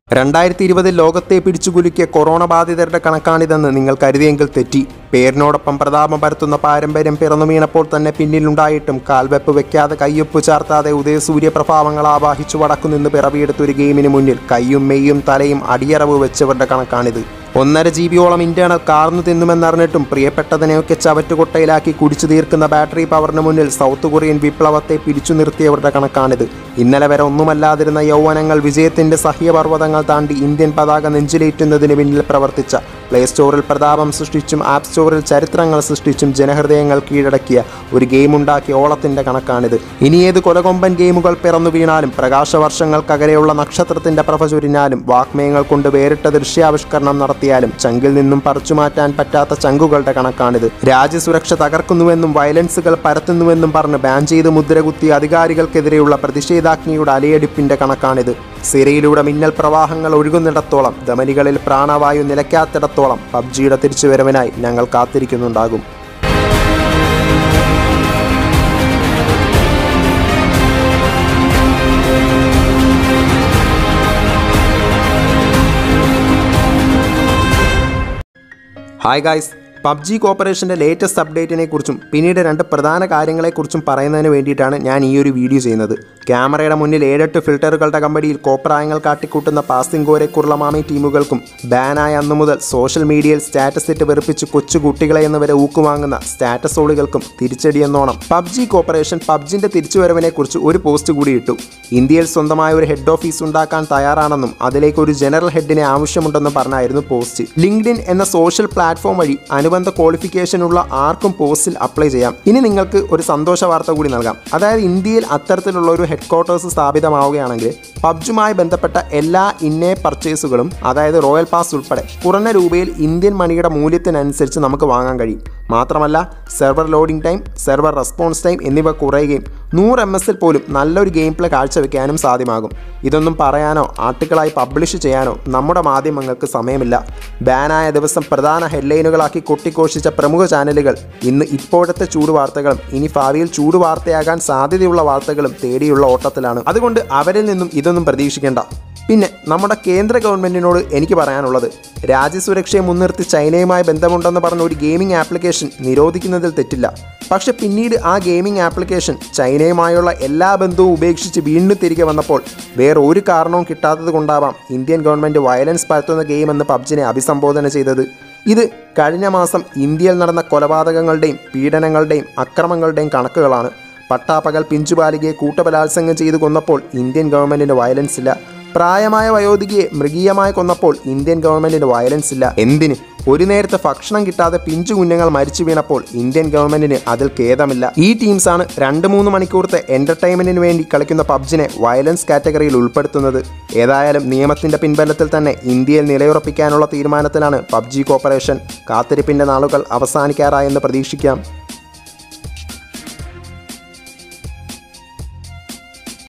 രണ്ടായിരത്തി ഇരുപതിൽ ലോകത്തെ പിടിച്ചുകുലുക്കിയ കൊറോണ ബാധിതരുടെ കണക്കാണിതെന്ന് നിങ്ങൾ കരുതിയെങ്കിൽ തെറ്റി പേരിനോടൊപ്പം പ്രതാപം പരത്തുന്ന പാരമ്പര്യം പിറന്നു വീണപ്പോൾ തന്നെ പിന്നിലുണ്ടായിട്ടും കാൽവെപ്പ് വെക്കാതെ കയ്യൊപ്പ് ചാർത്താതെ ഉദയസൂര്യ പ്രഭാവങ്ങൾ ആവാഹിച്ചു വടക്കുനിന്ന് പിറവിയെടുത്ത ഒരു ഗെയിമിന് മുന്നിൽ കയ്യും മെയ്യും തലയും അടിയറവ് വെച്ചവരുടെ കണക്കാണിത് ഒന്നര ജി ബിയോളം ഇന്റേണൽ കാർന്നു തിന്നുമെന്നറിഞ്ഞിട്ടും പ്രിയപ്പെട്ടതിനെയൊക്കെ ചവറ്റുകൊട്ടയിലാക്കി കുടിച്ചു തീർക്കുന്ന ബാറ്ററി പവറിന് മുന്നിൽ സൗത്ത് കൊറിയൻ വിപ്ലവത്തെ പിടിച്ചു നിർത്തിയവരുടെ കണക്കാണിത് ഇന്നലെ വരെ ഒന്നുമല്ലാതിരുന്ന യൗവനങ്ങൾ വിജയത്തിന്റെ സഹ്യപർവ്വതങ്ങൾ താണ്ടി ഇന്ത്യൻ പതാക നെഞ്ചിലേറ്റുന്നതിന് പിന്നിൽ പ്രവർത്തിച്ച പ്ലേ സ്റ്റോറിൽ പ്രതാപം സൃഷ്ടിച്ചും ആപ്പ് സ്റ്റോറിൽ ചരിത്രങ്ങൾ സൃഷ്ടിച്ചും ജനഹൃദയങ്ങൾ കീഴടക്കിയ ഒരു ഗെയിം ഉണ്ടാക്കിയ ഓളത്തിന്റെ കണക്കാണിത് ഇനി ഏത് കൊലകൊമ്പൻ ഗെയിമുകൾ പിറന്നു വീണാലും പ്രകാശവർഷങ്ങൾക്കകലെയുള്ള നക്ഷത്രത്തിന്റെ പ്രഭ ചൊരിഞ്ഞാലും വാഗ്മയങ്ങൾ കൊണ്ട് വേറിട്ട ദൃശ്യാവിഷ്കരണം നടത്തിയാലും ചങ്കിൽ നിന്നും പറിച്ചു മാറ്റാൻ പറ്റാത്ത ചങ്കുകളുടെ കണക്കാണിത് രാജ്യസുരക്ഷ തകർക്കുന്നുവെന്നും വയലൻസുകൾ പരത്തുന്നുവെന്നും പറഞ്ഞ് ബാൻ ചെയ്ത് മുദ്രകുത്തിയ അധികാരികൾക്കെതിരെയുള്ള പ്രതിഷേധാഗ്നിയുടെ അലയടിപ്പിന്റെ കണക്കാണിത് സിരയിലൂടെ മിന്നൽ പ്രവാഹങ്ങൾ ഒഴുകുന്നിടത്തോളം ധമനികളിൽ പ്രാണവായു നിലയ്ക്കാത്തിടത്തോളം പബ്ജിയുടെ തിരിച്ചുവരവിനായി ഞങ്ങൾ കാത്തിരിക്കുന്നുണ്ടാകും ഹായ് ഗായ്സ് പബ്ജി കോപ്പറേഷൻ്റെ ലേറ്റസ്റ്റ് അപ്ഡേറ്റിനെ കുറിച്ചും പിന്നീട് രണ്ട് പ്രധാന കാര്യങ്ങളെക്കുറിച്ചും പറയുന്നതിന് വേണ്ടിയിട്ടാണ് ഞാൻ ഈ ഒരു വീഡിയോ ചെയ്യുന്നത് ക്യാമറയുടെ മുന്നിൽ ഏഴെട്ട് ഫിൽറ്ററുകളുടെ കമ്പനിയിൽ കോപ്രായങ്ങൾ കാട്ടിക്കൂട്ടുന്ന പാസിംഗോരെ കുർളമാമി ടീമുകൾക്കും ബാനായ അന്നു മുതൽ സോഷ്യൽ മീഡിയയിൽ സ്റ്റാറ്റസ് ഇട്ട് വെറുപ്പിച്ച് കൊച്ചു കുട്ടികളെ എന്നിവരെ ഊക്കുവാങ്ങുന്ന സ്റ്റാറ്റസ് ഓളുകൾക്കും തിരിച്ചടിയെന്നോണം പബ്ജി കോപ്പറേഷൻ പബ്ജിൻ്റെ തിരിച്ചുവരവിനെ കുറിച്ച് ഒരു പോസ്റ്റ് കൂടി ഇട്ടു ഇന്ത്യയിൽ സ്വന്തമായ ഒരു ഹെഡ് ഓഫീസ് ഉണ്ടാക്കാൻ തയ്യാറാണെന്നും അതിലേക്ക് ഒരു ജനറൽ ഹെഡിനെ ആവശ്യമുണ്ടെന്നും പറഞ്ഞായിരുന്നു പോസ്റ്റ് ലിങ്ക്ഡിൻ എന്ന സോഷ്യൽ പ്ലാറ്റ്ഫോം വഴി അനുബന്ധ ക്വാളിഫിക്കേഷൻ ഉള്ള ആർക്കും പോസ്റ്റിൽ അപ്ലൈ ചെയ്യാം ഇനി നിങ്ങൾക്ക് ഒരു സന്തോഷ വാർത്ത കൂടി നൽകാം അതായത് ഇന്ത്യയിൽ അത്തരത്തിലുള്ള ഒരു ഹെഡ് ക്വാർട്ടേഴ്സ് സ്ഥാപിതമാവുകയാണെങ്കിൽ പബ്ജുമായി ബന്ധപ്പെട്ട എല്ലാ ഇന്നേ പർച്ചേസുകളും അതായത് റോയൽ പാസ് ഉൾപ്പെടെ കുറഞ്ഞ രൂപയിൽ ഇന്ത്യൻ മണിയുടെ മൂല്യത്തിനനുസരിച്ച് നമുക്ക് വാങ്ങാൻ കഴിയും മാത്രമല്ല server loading time server response time എന്നിവ കുറയുകയും നൂറ് എം എസിൽ പോലും നല്ലൊരു ഗെയിം പ്ലേ കാഴ്ചവെക്കാനും സാധ്യമാകും ഇതൊന്നും പറയാനോ ആർട്ടിക്കിളായി പബ്ലിഷ് ചെയ്യാനോ നമ്മുടെ മാധ്യമങ്ങൾക്ക് സമയമില്ല ബാനായ ദിവസം പ്രധാന ഹെഡ്ലൈനുകളാക്കി കൊട്ടിഘോഷിച്ച പ്രമുഖ ചാനലുകൾ ഇന്ന് ഇപ്പോഴത്തെ ചൂട് വാർത്തകളും ഇനി ഭാവിയിൽ ചൂട് വാർത്തയാകാൻ സാധ്യതയുള്ള വാർത്തകളും തേടിയുള്ള ഓട്ടത്തിലാണ് അതുകൊണ്ട് അവരിൽ നിന്നും ഇതൊന്നും പ്രതീക്ഷിക്കേണ്ട പിന്നെ നമ്മുടെ കേന്ദ്ര ഗവൺമെൻറ്റിനോട് എനിക്ക് പറയാനുള്ളത് രാജ്യസുരക്ഷയെ മുൻനിർത്തി ചൈനയുമായി ബന്ധമുണ്ടെന്ന് പറഞ്ഞ ഒരു ഗെയിമിംഗ് ആപ്ലിക്കേഷൻ നിരോധിക്കുന്നതിൽ തെറ്റില്ല പക്ഷെ പിന്നീട് ആ ഗെയിമിംഗ് ആപ്ലിക്കേഷൻ ചൈനയുമായുള്ള എല്ലാ ബന്ധവും ഉപേക്ഷിച്ച് വീണ്ടും തിരികെ വന്നപ്പോൾ വേറെ ഒരു കാരണവും കിട്ടാത്തത് കൊണ്ടാവാം ഇന്ത്യൻ ഗവൺമെൻറ് വയലൻസ് പരത്തുന്ന ഗെയിം എന്ന് പബ്ജിനെ അഭിസംബോധന ചെയ്തത് ഇത് കഴിഞ്ഞ മാസം ഇന്ത്യയിൽ നടന്ന കൊലപാതകങ്ങളുടെയും പീഡനങ്ങളുടെയും അക്രമങ്ങളുടെയും കണക്കുകളാണ് പട്ടാപ്പകൽ പിഞ്ചുബാലികയെ കൂട്ടബലാത്സംഗം ചെയ്തു കൊന്നപ്പോൾ ഇന്ത്യൻ ഗവൺമെൻറ്റിന് വയലൻസ് ഇല്ല പ്രായമായ വയോധികയെ മൃഗീയമായി കൊന്നപ്പോൾ ഇന്ത്യൻ ഗവൺമെന്റിന് വയലൻസ് ഇല്ല എന്തിന് ഒരു നേരത്തെ ഭക്ഷണം കിട്ടാതെ പിഞ്ചു കുഞ്ഞുങ്ങൾ മരിച്ചു വീണപ്പോൾ ഇന്ത്യൻ ഗവൺമെന്റിന് അതിൽ ഖേദമില്ല ഈ ടീംസാണ് രണ്ട് മൂന്ന് മണിക്കൂറത്തെ എന്റർടൈൻമെന്റിന് വേണ്ടി കളിക്കുന്ന പബ്ജിനെ വയലൻസ് കാറ്റഗറിയിൽ ഉൾപ്പെടുത്തുന്നത് ഏതായാലും നിയമത്തിന്റെ പിൻബലത്തിൽ തന്നെ ഇന്ത്യയിൽ നിലയുറപ്പിക്കാനുള്ള തീരുമാനത്തിലാണ് പബ്ജി കോർപ്പറേഷൻ കാത്തിരിപ്പിന്റെ നാളുകൾ അവസാനിക്കാറായെന്ന് പ്രതീക്ഷിക്കാം